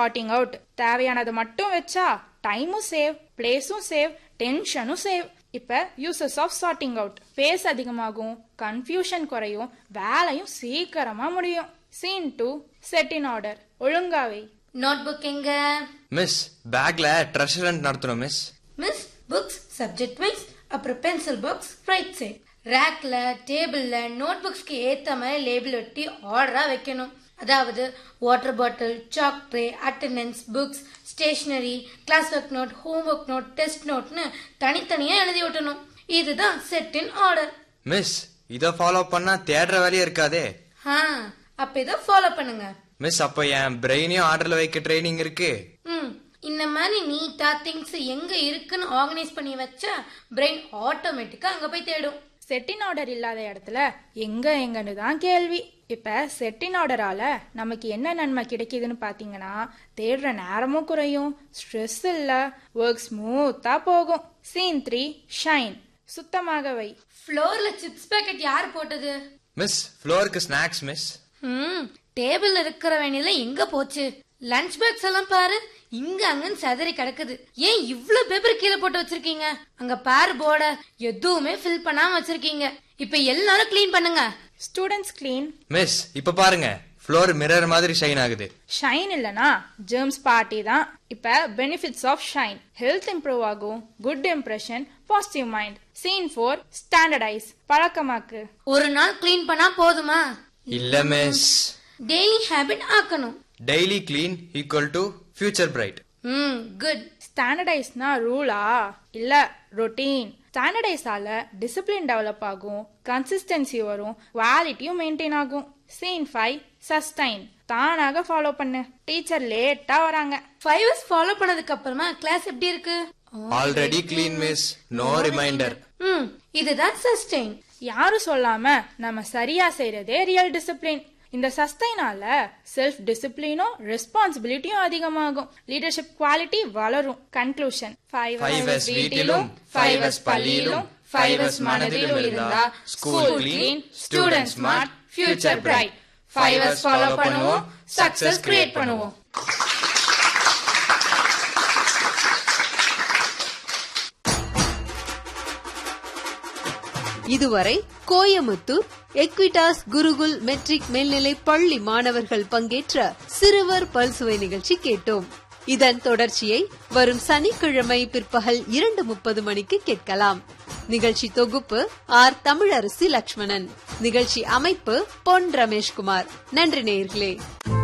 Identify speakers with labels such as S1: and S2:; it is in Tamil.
S1: சார்ட்டிங் அவுட் தேவையானது மட்டும் வச்சா டைமும் சேவ் பிளேஸும் சேவ் டென்ஷனும் சேவ் இப்ப uses of sorting out space அதிகமாகும் கன்ஃபியூஷன் குறையும் வேலையும் சீக்கிரமா முடியும் scene two set in order ஒழுங்காவை
S2: நோட் புக் எங்க
S3: மிஸ் பேக்ல ட்ரெஷர் ஹண்ட் நடத்தணும் miss
S2: miss books subject wise அப்புறம் பென்சில் பாக்ஸ் ரைட் சைட் ரேக்ல டேபிள்ல நோட் புக்ஸ்க்கு ஏத்த மாதிரி லேபிள் ஒட்டி ஆர்டரா வைக்கணும் அதாவது water bottle chalk tray attendance books stationery class work note home work note test நோட்னு தனித்தனியா எழுதி ஒட்டணும் இதுதான் செட் இன் ஆர்டர்
S3: மிஸ் இத ஃபாலோ பண்ணா தேடுற வேலையே இருக்காதே
S2: ஆ அப்ப இதை ஃபாலோ பண்ணுங்க
S3: மிஸ் அப்ப என் பிரெயினையும் ஆர்டர்ல வைக்க ட்ரைனிங் இருக்கு
S2: ம் இந்த மாதிரி நீட்டா திங்ஸ் எங்க இருக்குன்னு ஆர்கனைஸ் பண்ணி வச்சா பிரெயின் ஆட்டோமேட்டிக்கா அங்க போய் தேடும்
S1: செட்டின் ஆர்டர் இல்லாத இடத்துல எங்க எங்கன்னு தான் கேள்வி இப்ப செட்டின் ஆர்டரால நமக்கு என்ன நன்மை கிடைக்குதுன்னு பாத்தீங்கன்னா தேடுற நேரமும் குறையும் ஸ்ட்ரெஸ் இல்ல ஒர்க் ஸ்மூத்தா போகும் சீன் த்ரீ ஷைன் சுத்தமாக வை
S2: ஃப்ளோர்ல சிப்ஸ் பேக்கெட் யார் போட்டது
S3: மிஸ் ஃப்ளோருக்கு ஸ்நாக்ஸ் மிஸ்
S2: ம் டேபிள்ல இருக்கிற வேண்டியதுல எங்க போச்சு லஞ்ச் பேக்ஸ் எல்லாம் பாரு இங்க அங்கன்னு சதறி கிடக்குது ஏன் இவ்ளோ பேப்பர் கீழே போட்டு வச்சிருக்கீங்க அங்க பாரு போர்ட எதுவுமே ஃபில் பண்ணாம வச்சிருக்கீங்க இப்ப எல்லாரும் க்ளீன் பண்ணுங்க
S1: ஸ்டூடெண்ட்ஸ் கிளீன்
S3: மிஸ் இப்ப பாருங்க ஃப்ளோர் மிரர் மாதிரி ஷைன் ஆகுது
S1: ஷைன் இல்லனா ஜெர்ம்ஸ் பார்ட்டி தான் இப்ப benefits of shine health improve ஆகும் good impression positive mind scene four standardize பழக்கமாக்கு
S2: ஒரு நாள் க்ளீன் பண்ணா போதுமா
S3: இல்ல மிஸ்
S2: டெய்லி ஹேபிட் ஆக்கணும்
S3: daily clean equal to future bright
S2: hmm good
S1: ஸ்டாண்டர்டைஸ்னா ரூலா இல்ல ரொட்டீன் ஸ்டாண்டர்டைஸால டிசிப்ளின் டெவலப் ஆகும் கன்சிஸ்டன்சி வரும் குவாலிட்டியும் மெயின்டைன் ஆகும் சீன் ஃபைவ் சஸ்டைன் தானாக ஃபாலோ பண்ணு டீச்சர் லேட்டா வராங்க
S2: ஃபைவ் இயர்ஸ் ஃபாலோ பண்ணதுக்கு அப்புறமா கிளாஸ் எப்படி இருக்கு
S3: already clean miss no reminder
S2: hmm இதுதான் சஸ்டெயின்
S1: யாரும் சொல்லாம நம்ம சரியா செய்யறதே ரியல் டிசிப்ளின் இந்த சஸ்டைனால செல்ஃப் டிசிப்ளினும் ரெஸ்பான்சிபிலிட்டியும் அதிகமாகும் லீடர்ஷிப் குவாலிட்டி வளரும் கன்க்ளூஷன் ஃபைவ்
S3: Five S வீட்டிலும், five S பள்ளியிலும், five S மனதிலும் இருந்தா, school clean, student smart, future bright.
S1: Five S follow பண்ணுவோம் சக்சஸ் கிரியேட் பண்ணுவோம்
S4: இதுவரை கோயமுத்தூர் எக்விடாஸ் குருகுல் மெட்ரிக் மேல்நிலை பள்ளி மாணவர்கள் பங்கேற்ற சிறுவர் பல்சுவை நிகழ்ச்சி கேட்டோம் இதன் தொடர்ச்சியை வரும் சனிக்கிழமை பிற்பகல் இரண்டு முப்பது மணிக்கு கேட்கலாம் நிகழ்ச்சி தொகுப்பு ஆர் தமிழரசி லட்சுமணன் நிகழ்ச்சி அமைப்பு பொன் ரமேஷ்குமார் நன்றி நேயர்களே